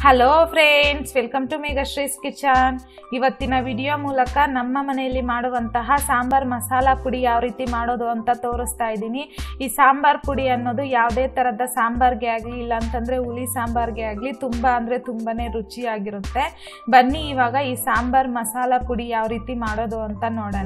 hello friends welcome to Meghashree's kitchen ಇವತ್ತಿನ video ಮೂಲಕ ನಮ್ಮ ಮನೆಯಲ್ಲಿ ಮಾಡುವಂತಹ ಸಾಂಬಾರ್ ಮಸಾಲ ಪುಡಿ ಯಾವ ರೀತಿ ಮಾಡೋದು ಅಂತ ತೋರಿಸ್ತಾ ಇದ್ದೀನಿ ಈ ಸಾಂಬಾರ್ ಪುಡಿ ಅನ್ನೋದು ಯಾವುದೇ ಥರದ ಸಾಂಬಾರ್ಗೆ ಆಗಲಿ ಇಲ್ಲ ಅಂತಂದರೆ ಹುಳಿ ಸಾಂಬಾರ್ಗೆ ಆಗಲಿ ತುಂಬ ಅಂದರೆ ತುಂಬಾ ರುಚಿಯಾಗಿರುತ್ತೆ ಬನ್ನಿ ಇವಾಗ ಈ ಸಾಂಬಾರ್ ಮಸಾಲ ಪುಡಿ ಯಾವ ರೀತಿ ಮಾಡೋದು ಅಂತ ನೋಡೋಣ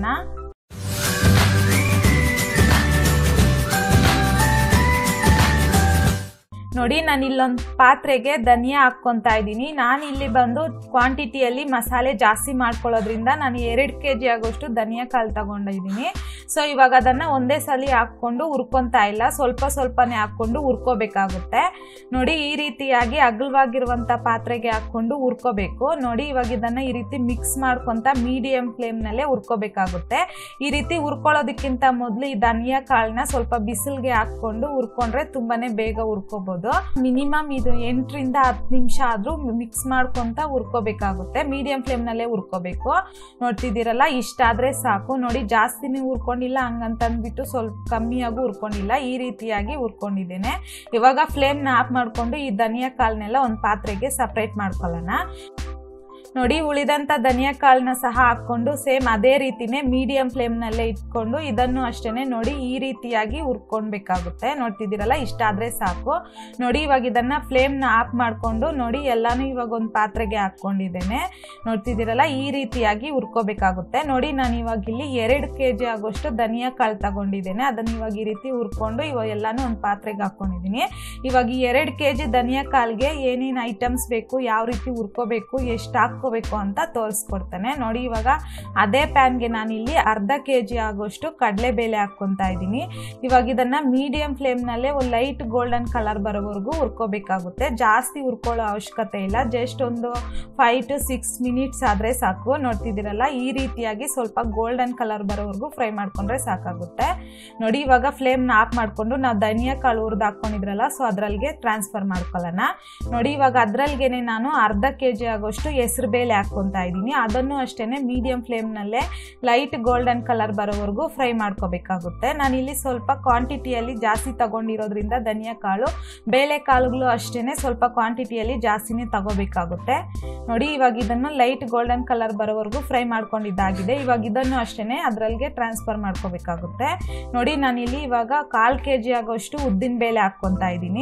ನೋಡಿ ನಾನು ಇಲ್ಲೊಂದು ಪಾತ್ರೆಗೆ ಧನಿಯಾ ಹಾಕ್ಕೊತಾ ಇದ್ದೀನಿ ನಾನು ಇಲ್ಲಿ ಬಂದು ಕ್ವಾಂಟಿಟಿಯಲ್ಲಿ ಮಸಾಲೆ ಜಾಸ್ತಿ ಮಾಡ್ಕೊಳ್ಳೋದ್ರಿಂದ ನಾನು ಎರಡು ಕೆ ಜಿ ಆಗೋಷ್ಟು ಧನಿಯಾ ಕಾಳು ತಗೊಂಡಿದ್ದೀನಿ ಸೊ ಇವಾಗ ಅದನ್ನು ಒಂದೇ ಸಲ ಹಾಕ್ಕೊಂಡು ಹುರ್ಕೊತಾ ಇಲ್ಲ ಸ್ವಲ್ಪ ಸ್ವಲ್ಪನೇ ಹಾಕ್ಕೊಂಡು ಹುರ್ಕೋಬೇಕಾಗುತ್ತೆ ನೋಡಿ ಈ ರೀತಿಯಾಗಿ ಅಗಲವಾಗಿರುವಂಥ ಪಾತ್ರೆಗೆ ಹಾಕ್ಕೊಂಡು ಹುರ್ಕೋಬೇಕು ನೋಡಿ ಇವಾಗ ಇದನ್ನು ಈ ರೀತಿ ಮಿಕ್ಸ್ ಮಾಡ್ಕೊತ ಮೀಡಿಯಂ ಫ್ಲೇಮ್ನಲ್ಲೇ ಹುರ್ಕೋಬೇಕಾಗುತ್ತೆ ಈ ರೀತಿ ಹುರ್ಕೊಳ್ಳೋದಕ್ಕಿಂತ ಮೊದಲು ಈ ಧನಿಯಾ ಕಾಳನ್ನ ಸ್ವಲ್ಪ ಬಿಸಿಲಿಗೆ ಹಾಕ್ಕೊಂಡು ಹುರ್ಕೊಂಡ್ರೆ ತುಂಬಾ ಬೇಗ ಹುರ್ಕೋಬೋದು ಮಿನಿಮಮ್ ಇದು ಎಂಟರಿಂದ ಹತ್ತು ನಿಮಿಷ ಆದರೂ ಮಿಕ್ಸ್ ಮಾಡ್ಕೊತ ಹುರ್ಕೋಬೇಕಾಗುತ್ತೆ ಮೀಡಿಯಂ ಫ್ಲೇಮ್ನಲ್ಲೇ ಹುರ್ಕೋಬೇಕು ನೋಡ್ತಿದ್ದೀರಲ್ಲ ಇಷ್ಟಾದರೆ ಸಾಕು ನೋಡಿ ಜಾಸ್ತಿನೇ ಹುರ್ಕೊಂಡಿಲ್ಲ ಹಂಗಂತಂದ್ಬಿಟ್ಟು ಸ್ವಲ್ಪ ಕಮ್ಮಿಯಾಗೂ ಹುರ್ಕೊಂಡಿಲ್ಲ ಈ ರೀತಿಯಾಗಿ ಹುರ್ಕೊಂಡಿದ್ದೇನೆ ಇವಾಗ ಫ್ಲೇಮ್ನ ಆಫ್ ಮಾಡಿಕೊಂಡು ಈ ಧನಿಯಾ ಕಾಳನ್ನೆಲ್ಲ ಒಂದು ಪಾತ್ರೆಗೆ ಸಪ್ರೇಟ್ ಮಾಡ್ಕೊಳ್ಳೋಣ ನೋಡಿ ಉಳಿದಂಥ ಧನಿಯಾ ಕಾಳನ್ನ ಸಹ ಹಾಕ್ಕೊಂಡು ಸೇಮ್ ಅದೇ ರೀತಿನೇ ಮೀಡಿಯಂ ಫ್ಲೇಮ್ನಲ್ಲೇ ಇಟ್ಕೊಂಡು ಇದನ್ನು ಅಷ್ಟೇ ನೋಡಿ ಈ ರೀತಿಯಾಗಿ ಹುರ್ಕೊಳ್ಬೇಕಾಗುತ್ತೆ ನೋಡ್ತಿದ್ದೀರಲ್ಲ ಇಷ್ಟಾದರೆ ಸಾಕು ನೋಡಿ ಇವಾಗ ಇದನ್ನು ಫ್ಲೇಮ್ನ ಆಫ್ ಮಾಡಿಕೊಂಡು ನೋಡಿ ಎಲ್ಲನೂ ಇವಾಗ ಒಂದು ಪಾತ್ರೆಗೆ ಹಾಕ್ಕೊಂಡಿದ್ದೇನೆ ನೋಡ್ತಿದ್ದೀರಲ್ಲ ಈ ರೀತಿಯಾಗಿ ಹುರ್ಕೋಬೇಕಾಗುತ್ತೆ ನೋಡಿ ನಾನು ಇವಾಗ ಇಲ್ಲಿ ಎರಡು ಕೆ ಜಿ ಆಗೋಷ್ಟು ಧನಿಯಾ ಕಾಳು ತಗೊಂಡಿದ್ದೇನೆ ಅದನ್ನು ಇವಾಗ ಈ ರೀತಿ ಹುರ್ಕೊಂಡು ಇವಾಗ ಎಲ್ಲನೂ ಒಂದು ಪಾತ್ರೆಗೆ ಹಾಕ್ಕೊಂಡಿದ್ದೀನಿ ಇವಾಗ ಈ ಎರಡು ಕೆ ಜಿ ಧನಿಯಾ ಕಾಳಿಗೆ ಏನೇನು ಐಟಮ್ಸ್ ಬೇಕು ಯಾವ ರೀತಿ ಹುರ್ಕೋಬೇಕು ಎಷ್ಟು ಹಾಕ್ಕೋಬೇಕು ಅಂತ ತೋರಿಸ್ಕೊಡ್ತಾನೆ ನೋಡಿ ಇವಾಗ ಅದೇ ಪ್ಯಾನ್ಗೆ ನಾನು ಇಲ್ಲಿ ಅರ್ಧ ಕೆ ಜಿ ಆಗೋಷ್ಟು ಕಡಲೆಬೇಳೆ ಹಾಕ್ಕೊತಾ ಇದ್ದೀನಿ ಇವಾಗ ಇದನ್ನು ಮೀಡಿಯಂ ಫ್ಲೇಮ್ನಲ್ಲೇ ಒಂದು ಲೈಟ್ ಗೋಲ್ಡನ್ ಕಲರ್ ಬರೋವರೆಗೂ ಹುರ್ಕೋಬೇಕಾಗುತ್ತೆ ಜಾಸ್ತಿ ಹುರ್ಕೊಳ್ಳೋ ಅವಶ್ಯಕತೆ ಇಲ್ಲ ಜಸ್ಟ್ ಒಂದು ಫೈವ್ ಟು ಸಿಕ್ಸ್ ಮಿನಿಟ್ಸ್ ಆದರೆ ಸಾಕು ನೋಡ್ತಿದ್ದೀರಲ್ಲ ಈ ರೀತಿಯಾಗಿ ಸ್ವಲ್ಪ ಗೋಲ್ಡನ್ ಕಲರ್ ಬರೋವರೆಗೂ ಫ್ರೈ ಮಾಡ್ಕೊಂಡ್ರೆ ಸಾಕಾಗುತ್ತೆ ನೋಡಿ ಇವಾಗ ಫ್ಲೇಮ್ನ ಆಫ್ ಮಾಡಿಕೊಂಡು ನಾವು ಧನಿಯಾ ಕಾಳು ಹುರಿದು ಹಾಕ್ಕೊಂಡಿದ್ರಲ್ಲ ಸೊ ಅದರಲ್ಲಿಗೆ ಟ್ರಾನ್ಸ್ಫರ್ ಮಾಡ್ಕೊಳ್ಳೋಣ ನೋಡಿ ಇವಾಗ ಅದರಲ್ಲಿಗೆ ನಾನು ಅರ್ಧ ಕೆ ಜಿ ಆಗೋಷ್ಟು ಹೆಸರು ಬೇಳೆ ಹಾಕ್ಕೊತಾ ಇದ್ದೀನಿ ಅದನ್ನು ಅಷ್ಟೇ ಮೀಡಿಯಂ ಫ್ಲೇಮ್ನಲ್ಲೇ ಲೈಟ್ ಗೋಲ್ಡನ್ ಕಲರ್ ಬರೋವರೆಗೂ ಫ್ರೈ ಮಾಡ್ಕೋಬೇಕಾಗುತ್ತೆ ನಾನಿಲ್ಲಿ ಸ್ವಲ್ಪ ಕ್ವಾಂಟಿಟಿಯಲ್ಲಿ ಜಾಸ್ತಿ ತಗೊಂಡಿರೋದ್ರಿಂದ ಧನಿಯಾ ಕಾಳು ಬೇಳೆ ಕಾಳುಗಳು ಅಷ್ಟೇ ಸ್ವಲ್ಪ ಕ್ವಾಂಟಿಟಿಯಲ್ಲಿ ಜಾಸ್ತಿನೇ ತಗೋಬೇಕಾಗುತ್ತೆ ನೋಡಿ ಇವಾಗ ಇದನ್ನು ಲೈಟ್ ಗೋಲ್ಡನ್ ಕಲರ್ ಬರೋವರೆಗೂ ಫ್ರೈ ಮಾಡ್ಕೊಂಡಿದ್ದಾಗಿದೆ ಇವಾಗ ಇದನ್ನು ಅಷ್ಟೇ ಅದರಲ್ಲಿಗೆ ಟ್ರಾನ್ಸ್ಫರ್ ಮಾಡ್ಕೋಬೇಕಾಗುತ್ತೆ ನೋಡಿ ನಾನಿಲ್ಲಿ ಇವಾಗ ಕಾಲು ಕೆ ಜಿ ಆಗೋಷ್ಟು ಉದ್ದಿನ ಬೇಳೆ ಹಾಕ್ಕೊತಾ ಇದ್ದೀನಿ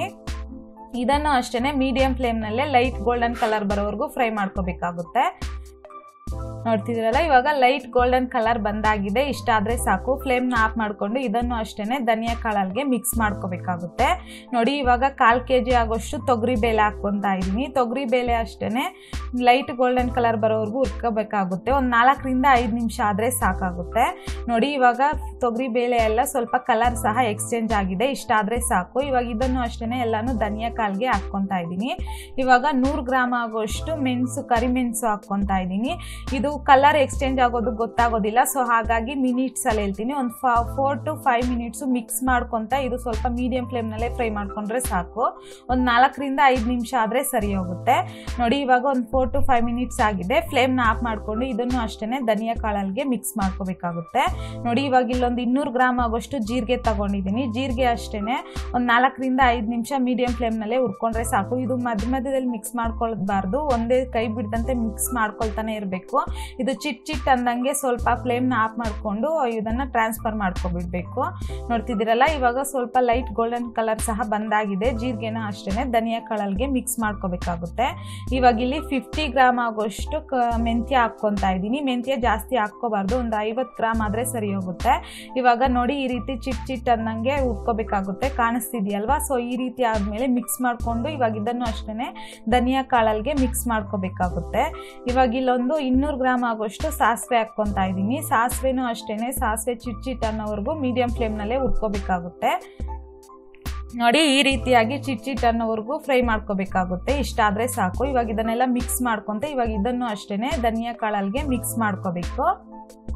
ಇದನ್ನು ಅಷ್ಟೇ ಮೀಡಿಯಂ ಫ್ಲೇಮ್ನಲ್ಲೇ ಲೈಟ್ ಗೋಲ್ಡನ್ ಕಲರ್ ಬರೋವರೆಗೂ ಫ್ರೈ ಮಾಡ್ಕೋಬೇಕಾಗುತ್ತೆ ನೋಡ್ತಿದ್ದೀರಲ್ಲ ಇವಾಗ ಲೈಟ್ ಗೋಲ್ಡನ್ ಕಲರ್ ಬಂದಾಗಿದೆ ಇಷ್ಟಾದರೆ ಸಾಕು ಫ್ಲೇಮ್ನ ಆಫ್ ಮಾಡಿಕೊಂಡು ಇದನ್ನು ಅಷ್ಟೇ ಧನಿಯಾ ಕಾಳಲ್ಗೆ ಮಿಕ್ಸ್ ಮಾಡ್ಕೋಬೇಕಾಗುತ್ತೆ ನೋಡಿ ಇವಾಗ ಕಾಲು ಕೆ ಜಿ ಆಗೋಷ್ಟು ತೊಗರಿ ಬೇಳೆ ಹಾಕ್ಕೊತಾ ಇದ್ದೀನಿ ತೊಗರಿ ಬೇಳೆ ಅಷ್ಟೇ ಲೈಟ್ ಗೋಲ್ಡನ್ ಕಲರ್ ಬರೋವರೆಗೂ ಹುರ್ಕೋಬೇಕಾಗುತ್ತೆ ಒಂದು ನಾಲ್ಕರಿಂದ ಐದು ನಿಮಿಷ ಆದರೆ ಸಾಕಾಗುತ್ತೆ ನೋಡಿ ಇವಾಗ ತೊಗರಿ ಬೇಳೆ ಎಲ್ಲ ಸ್ವಲ್ಪ ಕಲರ್ ಸಹ ಎಕ್ಸ್ಚೇಂಜ್ ಆಗಿದೆ ಇಷ್ಟಾದರೆ ಸಾಕು ಇವಾಗ ಇದನ್ನು ಅಷ್ಟೇ ಎಲ್ಲನೂ ಧನಿಯಾ ಕಾಳಿಗೆ ಹಾಕ್ಕೊತಾ ಇದ್ದೀನಿ ಇವಾಗ ನೂರು ಗ್ರಾಮ್ ಆಗೋಷ್ಟು ಮೆಣಸು ಕರಿಮೆಣಸು ಹಾಕ್ಕೊತಾ ಇದ್ದೀನಿ ಇದು ಕಲರ್ ಎಕ್ಸ್ಚೇಂಜ್ ಆಗೋದು ಗೊತ್ತಾಗೋದಿಲ್ಲ ಸೊ ಹಾಗಾಗಿ ಮಿನಿಟ್ಸಲ್ಲಿ ಹೇಳ್ತೀನಿ ಒಂದು ಫ four to five minutes mix ಮಾಡ್ಕೊತ ಇದು ಸ್ವಲ್ಪ ಮೀಡಿಯಂ ಫ್ಲೇಮ್ನಲ್ಲೇ ಫ್ರೈ ಮಾಡ್ಕೊಂಡ್ರೆ ಸಾಕು ಒಂದು ನಾಲ್ಕರಿಂದ ಐದು ನಿಮಿಷ ಆದರೆ ಸರಿ ಹೋಗುತ್ತೆ ನೋಡಿ ಇವಾಗ ಒಂದು ಫೋರ್ ಟು ಫೈವ್ ಮಿನಿಟ್ಸ್ ಆಗಿದೆ ಫ್ಲೇಮ್ನ ಆಫ್ ಮಾಡಿಕೊಂಡು ಇದನ್ನು ಅಷ್ಟೇ ಧನಿಯಾ ಕಾಳಲ್ಗೆ ಮಿಕ್ಸ್ ಮಾಡ್ಕೋಬೇಕಾಗುತ್ತೆ ನೋಡಿ ಇವಾಗ ಇಲ್ಲೊಂದು ಇನ್ನೂರು ಗ್ರಾಮ್ ಆಗೋಷ್ಟು ಜೀರಿಗೆ ತಗೊಂಡಿದ್ದೀನಿ ಜೀರಿಗೆ ಅಷ್ಟೇ ಒಂದು ನಾಲ್ಕರಿಂದ ಐದು ನಿಮಿಷ ಮೀಡಿಯಂ ಫ್ಲೇಮ್ನಲ್ಲೇ ಹುರ್ಕೊಂಡ್ರೆ ಸಾಕು ಇದು ಮಧ್ಯ ಮಧ್ಯದಲ್ಲಿ ಮಿಕ್ಸ್ ಮಾಡ್ಕೊಳ್ಬಾರ್ದು ಒಂದೇ ಕೈ ಬಿಡ್ದಂತೆ ಮಿಕ್ಸ್ ಮಾಡ್ಕೊಳ್ತಾನೆ ಇರಬೇಕು ಇದು ಚಿಟ್ ಚಿಟ್ ಅಂದಂಗೆ ಸ್ವಲ್ಪ ಫ್ಲೇಮ್ನ ಆಫ್ ಮಾಡಿಕೊಂಡು ಇದನ್ನು ಟ್ರಾನ್ಸ್ಫರ್ ಮಾಡ್ಕೊಬಿಡ್ಬೇಕು ನೋಡ್ತಿದ್ದೀರಲ್ಲ ಇವಾಗ ಸ್ವಲ್ಪ ಲೈಟ್ ಗೋಲ್ಡನ್ ಕಲರ್ ಸಹ ಬಂದಾಗಿದೆ ಜೀರಿಗೆನ ಅಷ್ಟೇ ಧನಿಯಾ ಕಾಳಲ್ಗೆ ಮಿಕ್ಸ್ ಮಾಡ್ಕೋಬೇಕಾಗುತ್ತೆ ಇವಾಗ ಇಲ್ಲಿ ಫಿಫ್ಟಿ ಗ್ರಾಮ್ ಆಗೋಷ್ಟು ಕ ಮೆಂತ್ಯ ಹಾಕ್ಕೊತಾ ಇದ್ದೀನಿ ಮೆಂತ್ಯ ಜಾಸ್ತಿ ಹಾಕ್ಕೋಬಾರ್ದು ಒಂದು ಐವತ್ತು ಗ್ರಾಮ್ ಆದರೆ ಸರಿ ಹೋಗುತ್ತೆ ಇವಾಗ ನೋಡಿ ಈ ರೀತಿ ಚಿಟ್ ಚಿಟ್ ಅನ್ನಂಗೆ ಉಟ್ಕೋಬೇಕಾಗುತ್ತೆ ಕಾಣಿಸ್ತಿದೆಯಲ್ವಾ ಸೊ ಈ ರೀತಿ ಆದಮೇಲೆ ಮಿಕ್ಸ್ ಮಾಡಿಕೊಂಡು ಇವಾಗ ಇದನ್ನು ಅಷ್ಟೇ ಧನಿಯಾ ಕಾಳಲ್ಗೆ ಮಿಕ್ಸ್ ಮಾಡ್ಕೋಬೇಕಾಗುತ್ತೆ ಇವಾಗ ಇಲ್ಲೊಂದು ಇನ್ನೂರು ಗ್ರಾಮ್ ಆಗೋಷ್ಟು ಸಾಸಿವೆ ಹಾಕ್ಕೊತಾ ಇದ್ದೀನಿ ಸಾಸಿವೆನೂ ಅಷ್ಟೇ ಸಾಸಿವೆ ಚಿಟ್ ಚಿಟ್ ಅನ್ನೋವರೆಗೂ ಮೀಡಿಯಂ ಫ್ಲೇಮ್ನಲ್ಲೇ ಉಟ್ಕೋಬೇಕಾಗುತ್ತೆ ನೋಡಿ ಈ ರೀತಿಯಾಗಿ ಚಿಟ್ ಚಿಟ್ ಅನ್ನೋವರೆಗೂ ಫ್ರೈ ಮಾಡ್ಕೋಬೇಕಾಗುತ್ತೆ ಇಷ್ಟಾದರೆ ಸಾಕು ಇವಾಗ ಇದನ್ನೆಲ್ಲ ಮಿಕ್ಸ್ ಮಾಡ್ಕೊತ ಇವಾಗ ಇದನ್ನು ಅಷ್ಟೇ ಧನಿಯಾ ಕಾಳಲ್ಗೆ ಮಿಕ್ಸ್ ಮಾಡ್ಕೋಬೇಕು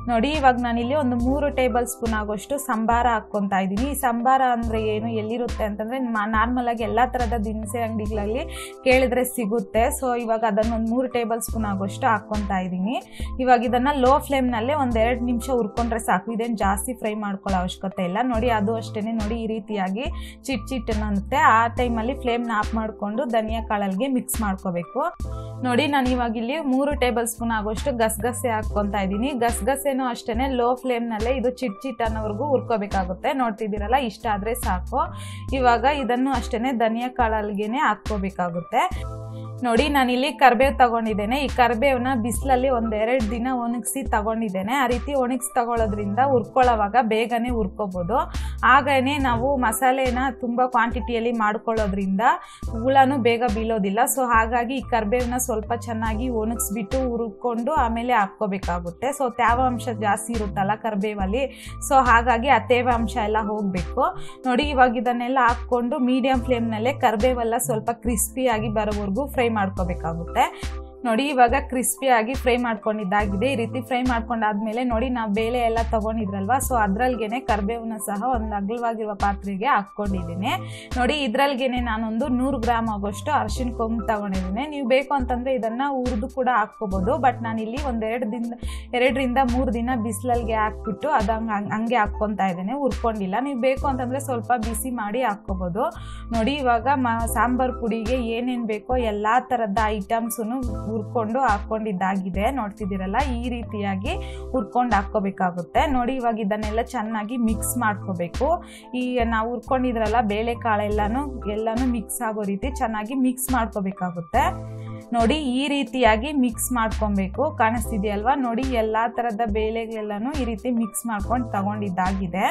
ನೋಡಿ ಇವಾಗ ನಾನಿಲ್ಲಿ ಒಂದು ಮೂರು ಟೇಬಲ್ ಸ್ಪೂನ್ ಆಗೋಷ್ಟು ಸಂಬಾರ ಹಾಕ್ಕೊತಾ ಇದ್ದೀನಿ ಈ ಸಂಬಾರ ಅಂದರೆ ಏನು ಎಲ್ಲಿರುತ್ತೆ ಅಂತಂದರೆ ನಾರ್ಮಲ್ ಆಗಿ ಎಲ್ಲ ಥರದ ದಿನಸಿ ಅಂಗಡಿಗಳಲ್ಲಿ ಕೇಳಿದ್ರೆ ಸಿಗುತ್ತೆ ಸೊ ಇವಾಗ ಅದನ್ನೊಂದು ಮೂರು ಟೇಬಲ್ ಸ್ಪೂನ್ ಆಗೋಷ್ಟು ಹಾಕ್ಕೊತಾ ಇದ್ದೀನಿ ಇವಾಗ ಇದನ್ನು ಲೋ ಫ್ಲೇಮ್ನಲ್ಲೇ ಒಂದು ಎರಡು ನಿಮಿಷ ಹುರ್ಕೊಂಡ್ರೆ ಸಾಕು ಇದೇನು ಜಾಸ್ತಿ ಫ್ರೈ ಮಾಡ್ಕೊಳ್ಳೋ ಅವಶ್ಯಕತೆ ಇಲ್ಲ ನೋಡಿ ಅದು ಅಷ್ಟೇ ನೋಡಿ ಈ ರೀತಿಯಾಗಿ ಚಿಟ್ ಚಿಟ್ ಅನ್ನುತ್ತೆ ಆ ಟೈಮಲ್ಲಿ ಫ್ಲೇಮ್ನ ಆಫ್ ಮಾಡಿಕೊಂಡು ಧನಿಯಾ ಕಾಳಲ್ಗೆ ಮಿಕ್ಸ್ ಮಾಡ್ಕೋಬೇಕು ನೋಡಿ ನಾನು ಇವಾಗ ಇಲ್ಲಿ ಮೂರು ಟೇಬಲ್ ಸ್ಪೂನ್ ಆಗೋಷ್ಟು ಗಸಗಸೆ ಹಾಕ್ಕೊತಾ ಇದ್ದೀನಿ ಗಸಗಸೆನೂ ಅಷ್ಟೇ ಲೋ ಫ್ಲೇಮ್ನಲ್ಲೇ ಇದು ಚಿಟ್ ಚಿಟ್ ಅನ್ನೋವರೆಗೂ ಹುರ್ಕೋಬೇಕಾಗುತ್ತೆ ನೋಡ್ತಿದ್ದೀರಲ್ಲ ಇಷ್ಟ ಆದರೆ ಸಾಕು ಇವಾಗ ಇದನ್ನು ಅಷ್ಟೇ ಧನಿಯಾ ಕಾಳಲ್ಗೆನೆ ಹಾಕ್ಕೋಬೇಕಾಗುತ್ತೆ ನೋಡಿ ನಾನಿಲ್ಲಿ ಕರ್ಬೇವು ತಗೊಂಡಿದ್ದೇನೆ ಈ ಕರ್ಬೇವನ್ನ ಬಿಸಿಲಲ್ಲಿ ಒಂದೆರಡು ದಿನ ಒಣಗಿಸಿ ತಗೊಂಡಿದ್ದೇನೆ ಆ ರೀತಿ ಒಣಗಿಸಿ ತಗೊಳ್ಳೋದ್ರಿಂದ ಹುರ್ಕೊಳ್ಳೋವಾಗ ಬೇಗನೆ ಹುರ್ಕೋಬೋದು ಹಾಗೇ ನಾವು ಮಸಾಲೆನ ತುಂಬ ಕ್ವಾಂಟಿಟಿಯಲ್ಲಿ ಮಾಡ್ಕೊಳ್ಳೋದ್ರಿಂದ ಹುಳನೂ ಬೇಗ ಬೀಳೋದಿಲ್ಲ ಸೊ ಹಾಗಾಗಿ ಈ ಕರ್ಬೇವನ್ನ ಸ್ವಲ್ಪ ಚೆನ್ನಾಗಿ ಒಣಗಿಸ್ಬಿಟ್ಟು ಹುರ್ಕೊಂಡು ಆಮೇಲೆ ಹಾಕ್ಕೋಬೇಕಾಗುತ್ತೆ ಸೊ ತೇವಾಂಶ ಜಾಸ್ತಿ ಇರುತ್ತಲ್ಲ ಕರ್ಬೇವಲ್ಲಿ ಸೊ ಹಾಗಾಗಿ ಆ ತೇವಾಂಶ ಎಲ್ಲ ಹೋಗಬೇಕು ನೋಡಿ ಇವಾಗ ಇದನ್ನೆಲ್ಲ ಹಾಕ್ಕೊಂಡು ಮೀಡಿಯಂ ಫ್ಲೇಮ್ನಲ್ಲೇ ಕರ್ಬೇವೆಲ್ಲ ಸ್ವಲ್ಪ ಕ್ರಿಸ್ಪಿಯಾಗಿ ಬರೋವರೆಗೂ ಫ್ರೈ ಮಾಡ್ಕೋಬೇಕಾಗುತ್ತೆ ನೋಡಿ ಇವಾಗ ಕ್ರಿಸ್ಪಿಯಾಗಿ ಫ್ರೈ ಮಾಡ್ಕೊಂಡಿದ್ದಾಗಿದೆ ಈ ರೀತಿ ಫ್ರೈ ಮಾಡ್ಕೊಂಡಾದ್ಮೇಲೆ ನೋಡಿ ನಾವು ಬೇಳೆ ಎಲ್ಲ ತೊಗೊಂಡಿದ್ರಲ್ವ ಸೊ ಅದ್ರಲ್ಗೆನೆ ಕರ್ಬೇವನ್ನ ಸಹ ಒಂದು ಅಗಲವಾಗಿರುವ ಪಾತ್ರೆಗೆ ಹಾಕ್ಕೊಂಡಿದ್ದೀನಿ ನೋಡಿ ಇದ್ರಲ್ಗೆನೆ ನಾನೊಂದು ನೂರು ಗ್ರಾಮ್ ಆಗೋಷ್ಟು ಅರಿಶಿನ ಕೊಂಬು ತಗೊಂಡಿದ್ದೀನಿ ನೀವು ಬೇಕು ಅಂತಂದರೆ ಇದನ್ನು ಹುರಿದು ಕೂಡ ಹಾಕ್ಕೋಬೋದು ಬಟ್ ನಾನಿಲ್ಲಿ ಒಂದೆರಡು ದಿನ ಎರಡರಿಂದ ಮೂರು ದಿನ ಬಿಸಿಲಲ್ಗೆ ಹಾಕ್ಬಿಟ್ಟು ಅದು ಹಂಗೆ ಹಂಗೆ ಹಾಕ್ಕೊತಾ ಇದ್ದೇನೆ ಹುರ್ಕೊಂಡಿಲ್ಲ ನೀವು ಬೇಕು ಅಂತಂದರೆ ಸ್ವಲ್ಪ ಬಿಸಿ ಮಾಡಿ ಹಾಕ್ಕೋಬೋದು ನೋಡಿ ಇವಾಗ ಮ ಸಾಂಬಾರು ಪುಡಿಗೆ ಏನೇನು ಬೇಕೋ ಎಲ್ಲ ಥರದ ಐಟಮ್ಸನ್ನು ಹುರ್ಕೊಂಡು ಹಾಕ್ಕೊಂಡಿದ್ದಾಗಿದೆ ನೋಡ್ತಿದ್ದೀರಲ್ಲ ಈ ರೀತಿಯಾಗಿ ಹುರ್ಕೊಂಡು ಹಾಕ್ಕೋಬೇಕಾಗುತ್ತೆ ನೋಡಿ ಇವಾಗ ಇದನ್ನೆಲ್ಲ ಚೆನ್ನಾಗಿ ಮಿಕ್ಸ್ ಮಾಡ್ಕೋಬೇಕು ಈ ನಾವು ಹುರ್ಕೊಂಡಿದ್ರಲ್ಲ ಬೇಳೆಕಾಳೆಲ್ಲನೂ ಎಲ್ಲನೂ ಮಿಕ್ಸ್ ಆಗೋ ರೀತಿ ಚೆನ್ನಾಗಿ ಮಿಕ್ಸ್ ಮಾಡ್ಕೋಬೇಕಾಗುತ್ತೆ ನೋಡಿ ಈ ರೀತಿಯಾಗಿ ಮಿಕ್ಸ್ ಮಾಡ್ಕೊಬೇಕು ಕಾಣಿಸ್ತಿದೆಯಲ್ವಾ ನೋಡಿ ಎಲ್ಲ ಥರದ ಬೇಳೆಗೆಲ್ಲನೂ ಈ ರೀತಿ ಮಿಕ್ಸ್ ಮಾಡ್ಕೊಂಡು ತಗೊಂಡಿದ್ದಾಗಿದೆ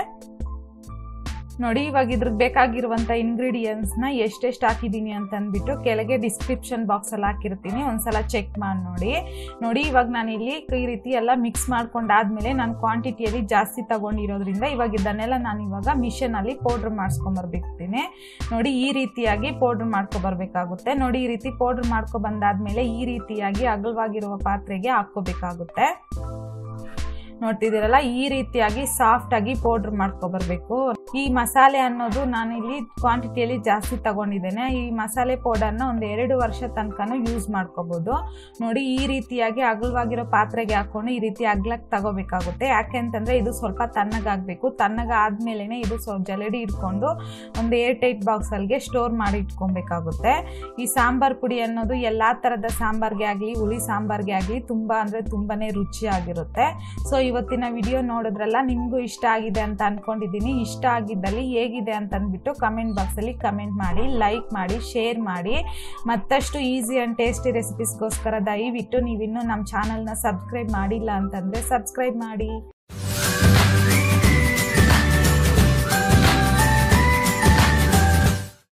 ನೋಡಿ ಇವಾಗ ಇದ್ರಿಗೆ ಬೇಕಾಗಿರುವಂಥ ಇಂಗ್ರೀಡಿಯೆಂಟ್ಸ್ನ ಎಷ್ಟೆಷ್ಟು ಹಾಕಿದ್ದೀನಿ ಅಂತ ಅಂದ್ಬಿಟ್ಟು ಕೆಳಗೆ ಡಿಸ್ಕ್ರಿಪ್ಷನ್ ಬಾಕ್ಸಲ್ಲಿ ಹಾಕಿರ್ತೀನಿ ಒಂದ್ಸಲ ಚೆಕ್ ಮಾಡಿ ನೋಡಿ ನೋಡಿ ಇವಾಗ ನಾನಿಲ್ಲಿ ಈ ರೀತಿ ಎಲ್ಲ ಮಿಕ್ಸ್ ಮಾಡ್ಕೊಂಡಾದ್ಮೇಲೆ ನಾನು ಕ್ವಾಂಟಿಟಿಯಲ್ಲಿ ಜಾಸ್ತಿ ತಗೊಂಡಿರೋದ್ರಿಂದ ಇವಾಗ ಇದನ್ನೆಲ್ಲ ನಾನು ಇವಾಗ ಮಿಷನಲ್ಲಿ ಪೌಡ್ರ್ ಮಾಡಿಸ್ಕೊಂಬರ್ಬಿಡ್ತೀನಿ ನೋಡಿ ಈ ರೀತಿಯಾಗಿ ಪೌಡ್ರ್ ಮಾಡ್ಕೊಬರ್ಬೇಕಾಗುತ್ತೆ ನೋಡಿ ಈ ರೀತಿ ಪೌಡ್ರ್ ಮಾಡ್ಕೊ ಬಂದಾದ್ಮೇಲೆ ಈ ರೀತಿಯಾಗಿ ಅಗಲವಾಗಿರುವ ಪಾತ್ರೆಗೆ ಹಾಕ್ಕೋಬೇಕಾಗುತ್ತೆ ನೋಡ್ತಿದ್ದೀರಲ್ಲ ಈ ರೀತಿಯಾಗಿ ಸಾಫ್ಟ್ ಆಗಿ ಪೌಡ್ರ್ ಮಾಡ್ಕೊಬರ್ಬೇಕು ಈ ಮಸಾಲೆ ಅನ್ನೋದು ನಾನು ಇಲ್ಲಿ ಕ್ವಾಂಟಿಟಿಯಲ್ಲಿ ಜಾಸ್ತಿ ತಗೊಂಡಿದ್ದೇನೆ ಈ ಮಸಾಲೆ ಪೌಡರ್ನ ಒಂದು ಎರಡು ವರ್ಷ ತನಕನೂ ಯೂಸ್ ಮಾಡ್ಕೋಬೋದು ನೋಡಿ ಈ ರೀತಿಯಾಗಿ ಅಗಲವಾಗಿರೋ ಪಾತ್ರೆಗೆ ಹಾಕೊಂಡು ಈ ರೀತಿ ಅಗ್ಲಕ್ಕೆ ತಗೋಬೇಕಾಗುತ್ತೆ ಯಾಕೆ ಅಂತಂದರೆ ಇದು ಸ್ವಲ್ಪ ತಣ್ಣಗಾಗಬೇಕು ತಣ್ಣಗಾದ್ಮೇಲೆ ಇದು ಸ್ವಲ್ಪ ಜಲಡಿ ಇಟ್ಕೊಂಡು ಒಂದು ಏರ್ ಟೈಟ್ ಬಾಕ್ಸಲ್ಗೆ ಸ್ಟೋರ್ ಮಾಡಿ ಇಟ್ಕೊಬೇಕಾಗುತ್ತೆ ಈ ಸಾಂಬಾರ್ ಪುಡಿ ಅನ್ನೋದು ಎಲ್ಲ ಥರದ ಸಾಂಬಾರ್ಗೆ ಆಗಲಿ ಹುಳಿ ಸಾಂಬಾರ್ಗೆ ಆಗಲಿ ತುಂಬ ಅಂದರೆ ತುಂಬಾ ರುಚಿಯಾಗಿರುತ್ತೆ ಸೊ ಇವತ್ತಿನ ವಿಡಿಯೋ ನೋಡಿದ್ರಲ್ಲ ನಿಮಗೂ ಇಷ್ಟ ಆಗಿದೆ ಅಂತ ಅಂದ್ಕೊಂಡಿದ್ದೀನಿ ಇಷ್ಟ ಆಗಿದ್ದಲ್ಲಿ ಹೇಗಿದೆ ಅಂತ ಅಂದ್ಬಿಟ್ಟು ಕಮೆಂಟ್ ಬಾಕ್ಸಲ್ಲಿ ಕಮೆಂಟ್ ಮಾಡಿ ಲೈಕ್ ಮಾಡಿ ಶೇರ್ ಮಾಡಿ ಮತ್ತಷ್ಟು ಈಸಿ ಆ್ಯಂಡ್ ಟೇಸ್ಟಿ ರೆಸಿಪೀಸ್ಗೋಸ್ಕರ ದಯವಿಟ್ಟು ನೀವಿನ್ನೂ ನಮ್ಮ ಚಾನಲ್ನ ಸಬ್ಸ್ಕ್ರೈಬ್ ಮಾಡಿಲ್ಲ ಅಂತಂದರೆ ಸಬ್ಸ್ಕ್ರೈಬ್ ಮಾಡಿ